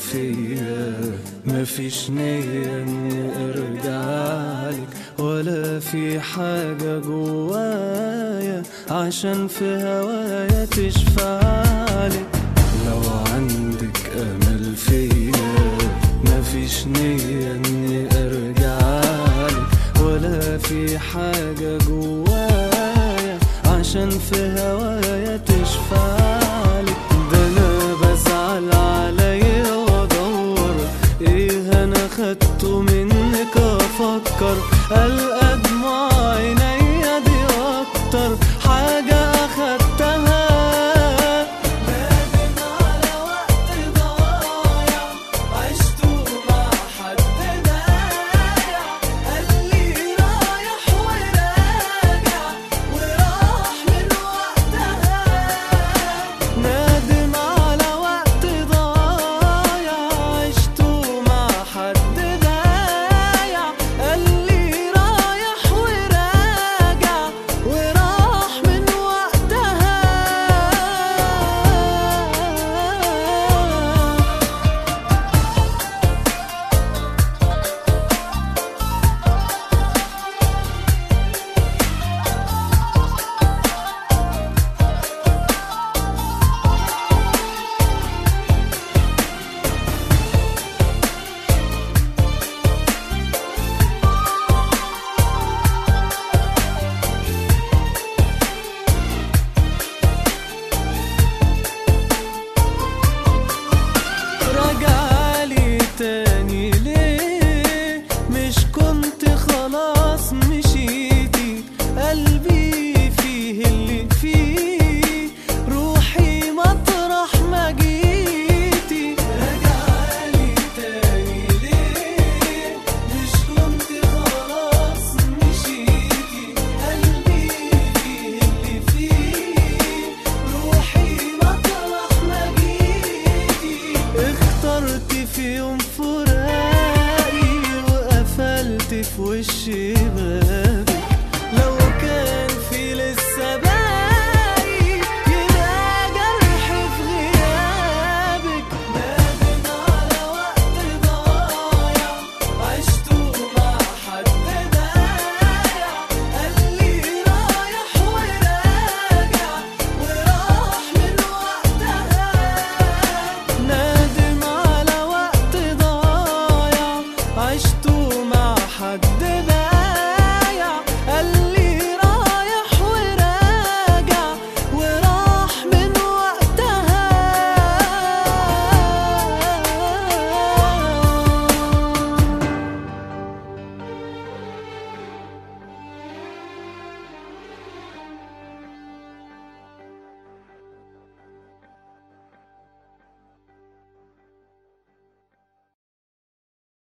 فيا مفيش نية اني ارجعلك ولا في حاجة جوايا عشان في هوايا تشفعلك لو عندك امل فيا مفيش نية اني ارجعلك ولا في حاجة جوايا عشان في هوايا تشفعلك ده انا بزعل عليا وادور ايه انا خدته منك افكر القى دموع عينيا دي اكتر حاجة اخدتها نادم على وقت ضايع عشته مع حد ضايع قال لي رايح وراجع وراح من وقتها نادم على وقت ضايع عشته مع حد ضايع قال لي رايح وراجع وراح من وقتها رجعلي تاني ليه مش كنت خلاص مشيتي قلبي فيه اللي فيه روحي مطرح ما جيتي رجعلي تاني ليه مش كنت خلاص مشيتي قلبي فيه اللي فيه روحي مطرح ما جيتي اخترت في يوم فراقي وقفلت في وشي بابي